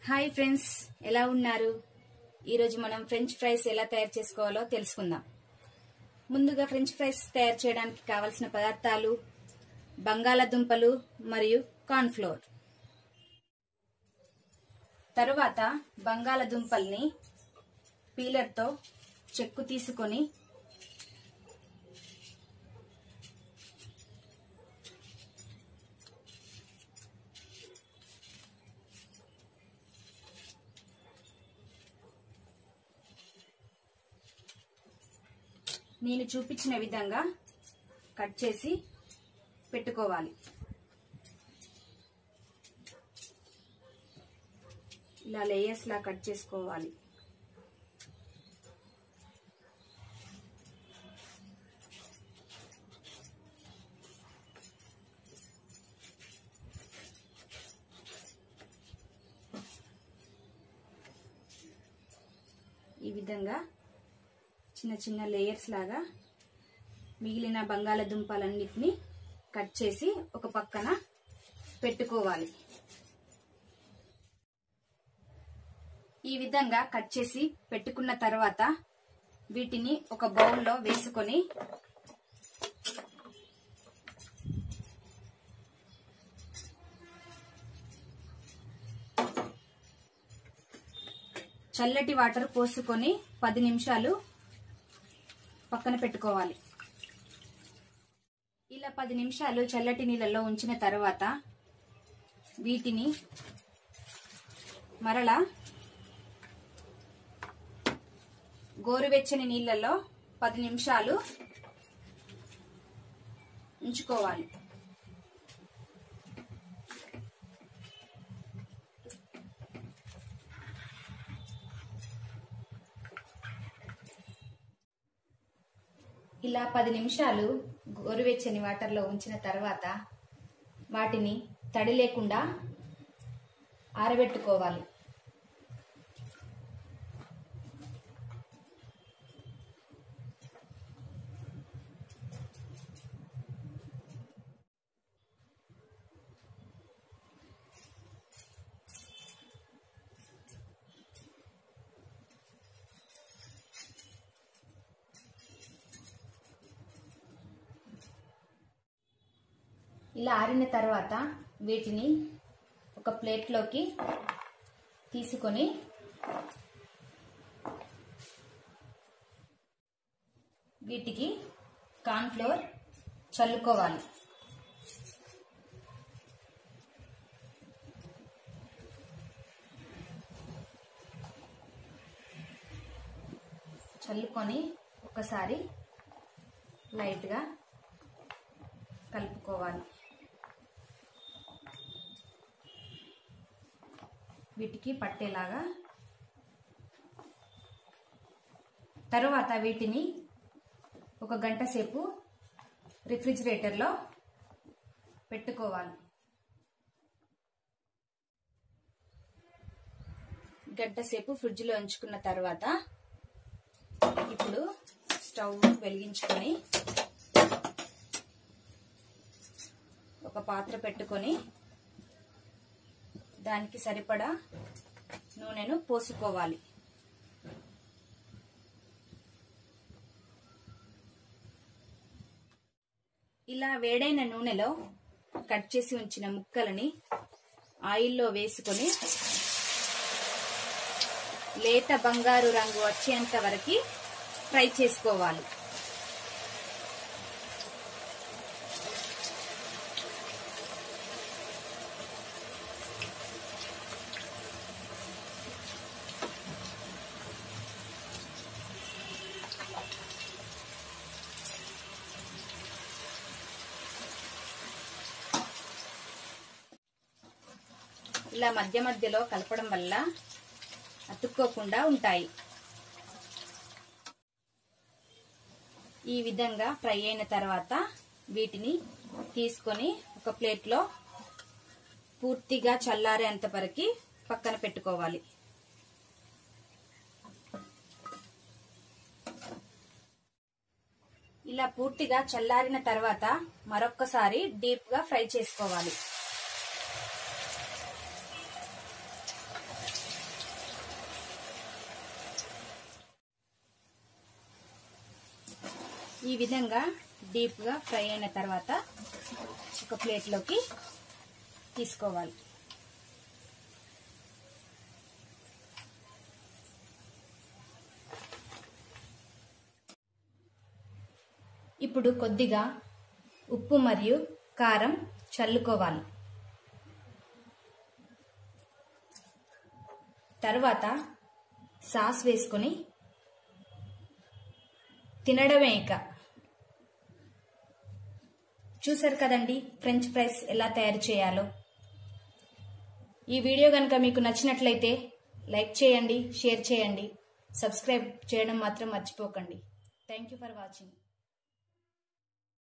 hi friends ఎలా ఉన్నారు ఈరోజు మనం ఫ్రెంచ్ ఫ్రైస్ ఎలా తయారు చేసుకోవాలో తెలుసుకుందాం ముందుగా ఫ్రెంచ్ ఫ్రైస్ తయారు చేయడానికి కావలసిన పదార్థాలు బంగాళాదుంపలు మరియు కార్న్ఫ్లోర్ తరువాత బంగాళాదుంపల్ని పీలర్తో చెక్కు తీసుకొని నేను చూపించిన విధంగా కట్ చేసి పెట్టుకోవాలి ఇలా లేయర్స్ లా కట్ చేసుకోవాలి ఈ విధంగా చిన్న చిన్న లేయర్స్ లాగా మిగిలిన బంగాళదుంపలన్నిటిని కట్ చేసి ఒక పక్కన పెట్టుకోవాలి ఈ విధంగా కట్ చేసి పెట్టుకున్న తర్వాత వీటిని ఒక బౌల్లో వేసుకొని చల్లటి వాటర్ పోసుకొని పది నిమిషాలు పక్కన పెట్టుకోవాలి ఇలా పది నిమిషాలు చల్లటి నీళ్ళలో ఉంచిన తర్వాత వీటిని మరలా గోరువెచ్చని నీళ్ళలో పది నిమిషాలు ఉంచుకోవాలి ఇలా పది నిమిషాలు గోరువెచ్చని వాటర్లో ఉంచిన తర్వాత వాటిని తడి లేకుండా ఆరబెట్టుకోవాలి ఇలా ఆరిన తర్వాత వీటిని ఒక ప్లేట్లోకి తీసుకొని వీటికి కార్న్ఫ్లోర్ చల్లుకోవాలి చల్లుకొని ఒకసారి లైట్గా కలుపుకోవాలి వీటికి పట్టేలాగా తరువాత వీటిని ఒక గంట సేపు రిఫ్రిజిరేటర్లో పెట్టుకోవాలి గంట సేపు ఫ్రిడ్జ్లో ఉంచుకున్న తర్వాత ఇప్పుడు స్టవ్ వెలిగించుకొని ఒక పాత్ర పెట్టుకొని దానికి సరిపడా నూనెను పోసుకోవాలి ఇలా వేడైన నూనెలో కట్ చేసి ఉంచిన ముక్కలని ఆయిల్లో వేసుకొని లేత బంగారు రంగు వచ్చేంత వరకు ఫ్రై చేసుకోవాలి ఇలా మధ్య మధ్యలో కలపడం వల్ల అతుక్కోకుండా ఉంటాయి ఈ విధంగా ఫ్రై అయిన తర్వాత వీటిని తీసుకొని ఒక ప్లేట్లో పూర్తిగా చల్లారేంత వరకు పక్కన పెట్టుకోవాలి ఇలా పూర్తిగా చల్లారిన తర్వాత మరొక్కసారి డీప్ గా ఫ్రై చేసుకోవాలి ఈ విధంగా డీప్గా ఫ్రై అయిన తర్వాత ఒక ప్లేట్లోకి తీసుకోవాలి ఇప్పుడు కొద్దిగా ఉప్పు మరియు కారం చల్లుకోవాలి తర్వాత సాస్ వేసుకొని తినడమే ఇక చూసారు కదండి ఫ్రెంచ్ ఫ్రైస్ ఎలా తయారు చేయాలో ఈ వీడియో కనుక మీకు నచ్చినట్లయితే లైక్ చేయండి షేర్ చేయండి సబ్స్క్రైబ్ చేయడం మాత్రం మర్చిపోకండి థ్యాంక్ యూ ఫర్ వాచింగ్